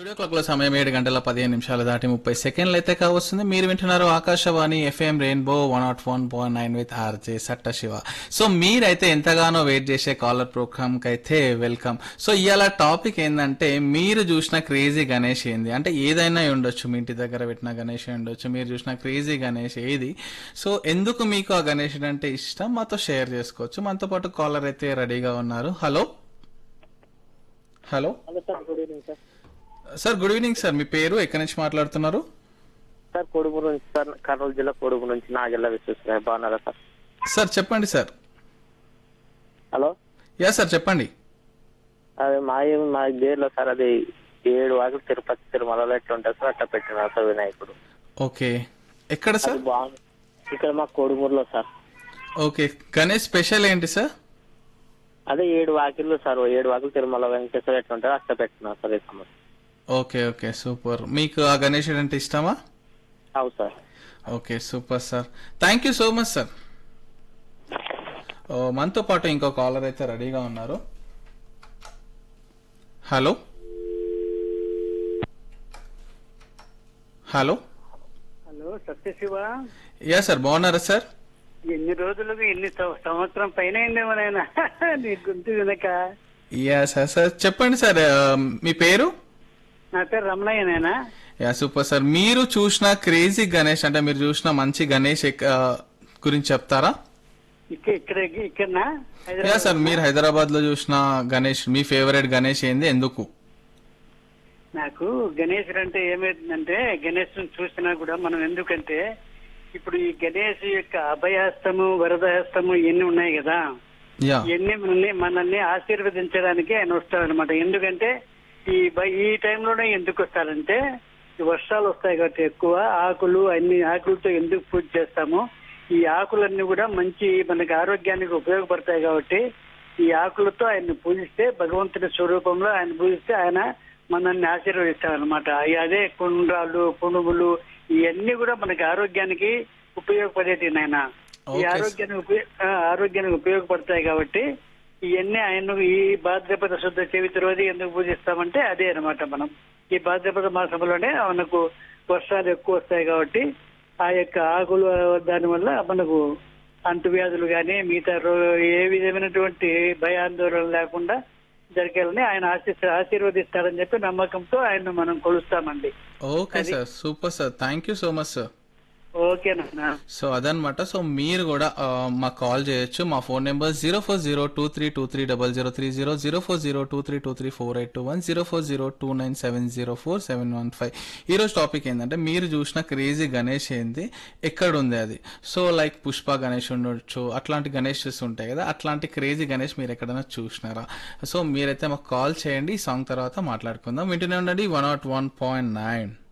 Studio clock లో సమయం ఏడు గంటల పదిహేను నిమిషాలు దాటి ముప్పై సెకండ్లు అయితే కావస్తుంది మీరు వింటున్నారు Akashvani FM rainbow one not one point nine with RJ Satta Shiva so మీరైతే ఎంతగానో వెయిట్ చేసే కాలర్ ప్రోగ్రామ్ కి అయితే వెల్కమ్ సో ఇవాళ టాపిక్ ఏంటంటే మీరు చూసిన క్రేజీ గణేష్ ఏంది అంటే ఏదైనా అయి ఉండొచ్చు మీ ఇంటి దగ్గర పెట్టిన గణేష్ అయి ఉండొచ్చు మీరు చూసిన క్రేజీ గణేష్ ఏది సో ఎందుకు మీకు ఆ గణేష్ అంటే ఇష్టం మాతో షేర్ చేసుకోవచ్చు మనతో పాటు కాలర్ అయితే రెడీగా ఉన్నారు hello hello hello sir good evening sir sir good evening sir మీ పేరు ఎక్కడి నుంచి మాట్లాడుతున్నారు సార్ కొడుకు నుంచి సార్ కర్నూలు జిల్లా కొడుకు నుంచి నాగెల్ల విశ్వేశ్వరయ్య బాగున్నారా సార్ సార్ చెప్పండి సార్ హలో యా సార్ చెప్పండి అదే మా ఏ- మా దేర్లో సార్ అది ఏడు వాకులు తిరుపతి తిరుమలలో ఎట్లా ఉంటుంది సార్ అట్లా పెట్టినారు సార్ వినాయకుడు ఓకే ఎక్కడ సార్ అది బాగుంది ఇక్కడ మా కొడుమూరులో సార్ ఓకే గణేష్ స్పెషల్ ఏంటి సార్ అదే ఏడు వాకిళ్ళు సార్ ఏడు వాకిలు తిరుమల వెంకటేశ్వర ఎట్లా ఉంటుంది అట్లా పెట్టినారు సార్ ఈ సంవత్సరం ఓకే ఓకే సూపర్ మీకు ఆ గణేష్ అంటే ఇష్టమా అవు sir okay super sir thank you so much sir ఓ, మనతో పాటు ఇంకో కాలర్ అయితే రెడీగా ఉన్నారు hello hello hello Satyashiva yeah sir బాగున్నారా సార్ ఎన్ని రోజులుగా ఎన్ని సం- సంవత్సరం పైన అయిందేమో నాయన నీ గుంతు వినక యా సార్ సార్ చెప్పండి సార్ ఆ, మీ పేరు నా పేరు రమణయ్య నాయన యా సూపర్ సార్ మీరు చూసిన క్రేజీ గణేష్ అంటే మీరు చూసిన మంచి గణేష్ ఎక్క- ఆ, గురించి చెప్తారా ఇక్కడ ఇక్కడ ఇక్కడనా యా సార్ మీరు హైదరాబాద్ లో చూసిన గణేష్ మీ ఫేవరెట్ గణేష్ ఏంది ఎందుకు నాకు గణేష్ అంటే ఏమైతుందంటే గణేష్ చూసినా కూడా మనం ఎందుకంటే ఇప్పుడు ఈ గణేష్ యొక్క అభయహస్తము వరదహస్తము ఇవన్నీ ఉన్నాయి కదా యా ఇవన్నీ మనల్ని మనల్ని ఆశీర్వదించడానికి ఆయన వస్తారనమాట ఎందుకంటే ఈ బ- ఈ టైంలోనే ఎందుకు వస్తారంటే ఈ వర్షాలు వస్తాయి కాబట్టి ఎక్కువ ఆకులు అన్ని ఆకులతో ఎందుకు పూజ చేస్తాము ఈ ఆకులన్నీ కూడా మంచి మనకి ఆరోగ్యానికి ఉపయోగపడతాయి కాబట్టి ఈ ఆకులతో ఆయన్ని పూజిస్తే భగవంతుడి స్వరూపంలో ఆయన పూజిస్తే ఆయన మనల్ని ఆశీర్వదిస్తారనమాట అదే కుండ్రాలు పునుగులు ఇవన్నీ కూడా మనకి ఆరోగ్యానికి ఉపయోగపడేటి నాయన ఈ Okay, sir. ఆరోగ్యానికి ఉపయోగ ఆ, ఆరోగ్యానికి ఉపయోగపడతాయి కాబట్టి ఇవన్నీ ఆయన ఈ భాద్రపద శుద్ధ చవితి రోజు ఎందుకు పూజిస్తామంటే అదే అన్నమాట మనం ఈ భాద్రపద మాసంలోనే మనకు వర్షాలు ఎక్కువ వస్తాయి కాబట్టి ఆ యొక్క ఆకులు దాని వల్ల మనకు అంటువ్యాధులు కానీ మిగతా రో- ఏ విధమైనటువంటి భయాందోళన లేకుండా జరిగేయాలని ఆయన ఆశీస్ ఆశీర్వదిస్తారని చెప్పి నమ్మకంతో ఆయన మనం కొలుస్తామండి okay sir super sir thank you so much sir ఓకేనా సో అదనమాట సో మీరు కూడా ఆ, మాకు కాల్ చేయొచ్చు మా phone number zero four zero two three two three double zero three zero zero four zero two three two three four eight two one zero four zero two nine seven zero four seven one five ఈ రోజు topic ఏంటంటే మీరు చూసిన crazy Ganesh ఏంది ఎక్కడ ఉంది అది so like Pushpa Ganesh ఉండొచ్చు అట్లాంటి గణేషెస్ ఉంటాయి కదా అట్లాంటి క్రేజీ గణేష్ మీరు ఎక్కడైనా చూసినారా సో మీరైతే మాకు కాల్ చేయండి ఈ సాంగ్ తర్వాత మాట్లాడుకుందాం వింటూనే ఉండండి one not one point nine